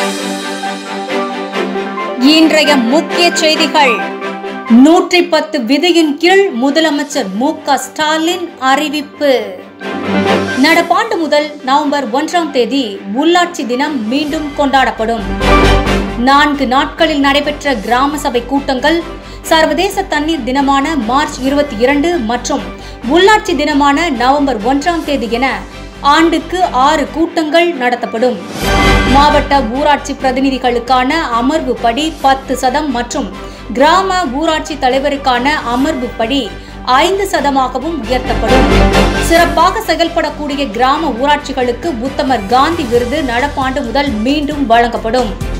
இன்றைய முக்கிய செய்திகள் நூற்றி பத்து விதியின் கீழ் முதலமைச்சர் மு க ஸ்டாலின் அறிவிப்பு நடப்பாண்டு முதல் நவம்பர் ஒன்றாம் தேதி உள்ளாட்சி தினம் மீண்டும் கொண்டாடப்படும் நான்கு நாட்களில் நடைபெற்ற கிராம சபை கூட்டங்கள் சர்வதேச தண்ணீர் தினமான மார்ச் இருபத்தி இரண்டு மற்றும் உள்ளாட்சி தினமான நவம்பர் ஒன்றாம் தேதி என ஆண்டுக்கு ஆறு கூட்டங்கள் நடத்தப்படும் மாவட்ட ஊராட்சி பிரதிநிதிகளுக்கான அமர்வு படி பத்து சதம் மற்றும் கிராம ஊராட்சி தலைவருக்கான அமர்வு படி ஐந்து சதமாகவும் உயர்த்தப்படும் சிறப்பாக செயல்படக்கூடிய கிராம ஊராட்சிகளுக்கு உத்தமர் காந்தி விருது நடப்பாண்டு முதல் மீண்டும் வழங்கப்படும்